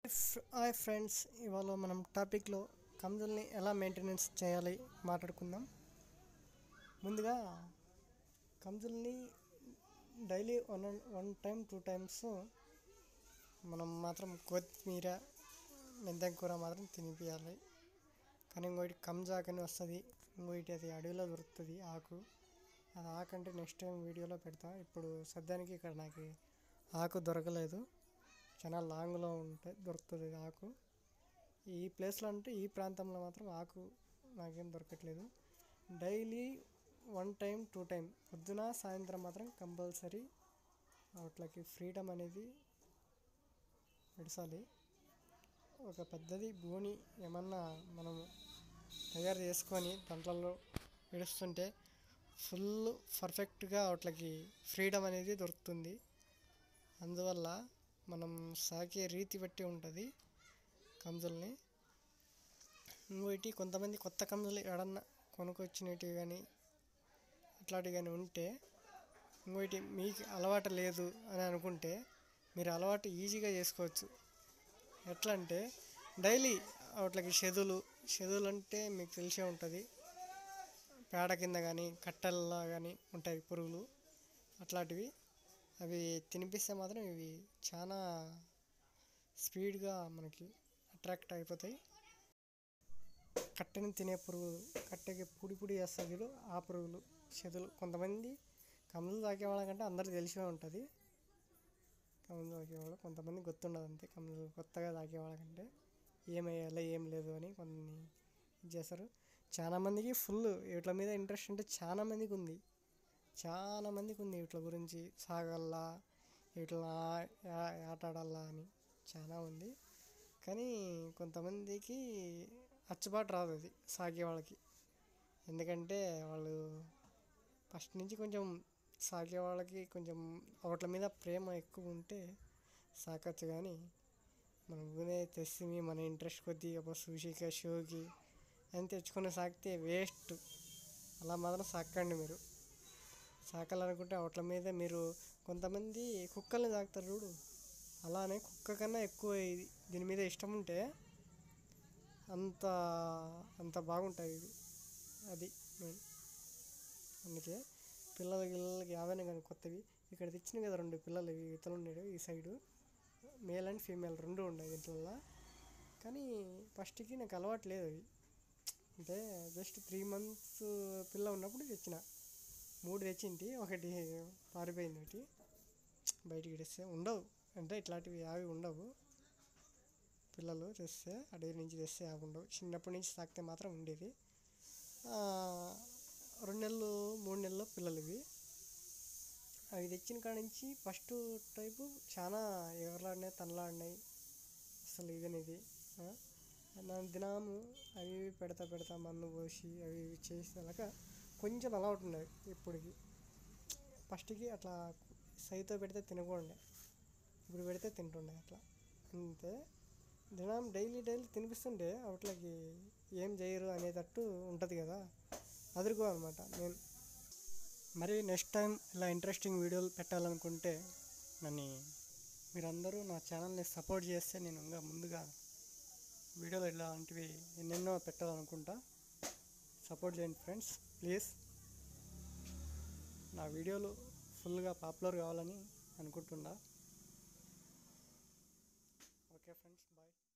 hi friends ఇవాళ మనం టాపిక్లో కంజల్ని ఎలా మెయింటెనెన్స్ చేయాలి మాట్లాడుకుందాం ముందుగా కంజల్ని daily one one time two times మనం మాత్రం కొత్తిమీర మెంతం కూర మాత్రం తినిపించాలి కానీ ఇంకోటి కంజాక్ అని వస్తుంది ఇంకోటి అది అడవిలో దొరుకుతుంది ఆకు అది ఆకు అంటే నెక్స్ట్ టైం వీడియోలో పెడతా ఇప్పుడు సద్యానికి ఇక్కడ నాకు ఆకు దొరకలేదు చాలా లాంగ్లో ఉంటాయి దొరుకుతుంది ఇది ఆకు ఈ ప్లేస్లో అంటే ఈ ప్రాంతంలో మాత్రం ఆకు నాకేం దొరకట్లేదు daily one time two time పొద్దున సాయంత్రం మాత్రం కంపల్సరీ వాటికి ఫ్రీడమ్ అనేది విడసాలి ఒక పెద్దది భూమి ఏమన్నా మనం తయారు చేసుకొని దాంట్లో విడుస్తుంటే ఫుల్ పర్ఫెక్ట్గా వాటికి ఫ్రీడమ్ అనేది దొరుకుతుంది అందువల్ల మనం సాకే రీతి బట్టి ఉంటుంది కంజుల్ని ఇంకోటి కొంతమంది కొత్త కంజులు ఎడన్నా కొనుక్కొచ్చినవి కానీ అట్లాంటివి కానీ ఉంటే ఇంకోటి మీకు అలవాటు లేదు అని అనుకుంటే మీరు అలవాటు ఈజీగా చేసుకోవచ్చు ఎట్లా అంటే డైలీ వాటికి షెదులు షెదులు అంటే మీకు తెలిసే ఉంటుంది పేడ కింద కానీ కట్టెల్లో కానీ ఉంటాయి పురుగులు అట్లాంటివి అవి తినిపిస్తే మాత్రం ఇవి చాలా స్పీడ్గా మనకి అట్రాక్ట్ అయిపోతాయి కట్టెని తినే పురుగులు కట్టెకి పొడి పొడి చేస్తారు చూడు ఆ పురుగులు చెదులు కొంతమంది కమ్ములు తాకే వాళ్ళకంటే అందరికి తెలిసే ఉంటుంది కమ్ములు తాకేవాళ్ళు కొంతమంది గుర్తుండదు అంతే కమ్ములు కొత్తగా తాకే వాళ్ళకంటే ఏమయ్యాలో ఏం లేదు అని కొన్ని ఇది చేస్తారు చాలామందికి ఫుల్ వీటి మీద ఇంట్రెస్ట్ అంటే చాలా మందికి ఉంది చాలా మందికి ఉంది వీటి గురించి సాగల్లా వీటిలో ఆట ఆడాలా అని చాలా ఉంది కానీ కొంతమందికి అచ్చుబాటు రాదు అది సాగే వాళ్ళకి ఎందుకంటే వాళ్ళు ఫస్ట్ నుంచి కొంచెం సాగే వాళ్ళకి కొంచెం వాటి మీద ప్రేమ ఎక్కువ ఉంటే సాకచ్చు కానీ మనం ఊనే తెచ్చి మన ఇంట్రెస్ట్ కొద్దీ ఒక సూషిక షోకి అని తెచ్చుకొని సాకితే వేస్ట్ అలా మాత్రం సాకండి మీరు సాకాలనుకుంటే వాటి మీద మీరు కొంతమంది కుక్కల్ని తాకుతారు చూడు అలానే కుక్క కన్నా ఎక్కువ ఇది దీని మీద ఇష్టం ఉంటే అంత అంత బాగుంటాయి ఇవి అది మెయిన్ అందుకే పిల్లల గిల్లలకి యావైనా కానీ కొత్తవి ఇక్కడ తెచ్చినాయి కదా రెండు పిల్లలు ఇవి ఇతలు ఉన్నాడు ఈ సైడు మేల్ అండ్ ఫీమేల్ రెండు ఉన్నాయి దీంట్లో కానీ ఫస్ట్కి నాకు అలవాటు లేదు అవి అంటే జస్ట్ త్రీ మంత్స్ పిల్ల ఉన్నప్పుడు తెచ్చిన మూడు తెచ్చింటి ఒకటి పారిపోయింది ఒకటి బయటికి ఇడిస్తే ఉండవు అంటే ఇట్లాంటివి అవి ఉండవు పిల్లలు తెస్తే అడవి నుంచి తెస్తే అవి ఉండవు చిన్నప్పటి నుంచి తాకితే మాత్రం ఉండేది రెండు నెలలు మూడు నెలలు పిల్లలు ఇవి అవి తెచ్చిన కాడ నుంచి ఫస్ట్ టైపు చాలా ఎవరిలాడినాయి తనలాడినాయి అసలు ఇదనేది నా దినము అవి ఇవి పెడతా పెడతా మన్ను పోసి అవి ఇవి చేసేలాగా కొంచెం అలవాటు ఉండేది ఇప్పటికి ఫస్ట్కి అట్లా సైతో పెడితే తినకుండా ఇప్పుడు పెడితే తింటుండే అట్లా అంతే దినం డైలీ డైలీ తినిపిస్తుంటే వాటికి ఏం చేయరు అనేటట్టు ఉంటుంది కదా అదురుకో అనమాట నేను మరి నెక్స్ట్ టైం ఇలా ఇంట్రెస్టింగ్ వీడియోలు పెట్టాలనుకుంటే నన్ను మీరందరూ నా ఛానల్ని సపోర్ట్ చేస్తే నేను ఇంకా ముందుగా వీడియోలు ఇలాంటివి ఎన్నెన్నో పెట్టాలనుకుంటా సపోర్ట్ చేయండి ఫ్రెండ్స్ ప్లీజ్ నా వీడియోలు ఫుల్గా పాపులర్ కావాలని అనుకుంటున్నా ఓకే ఫ్రెండ్స్ బాయ్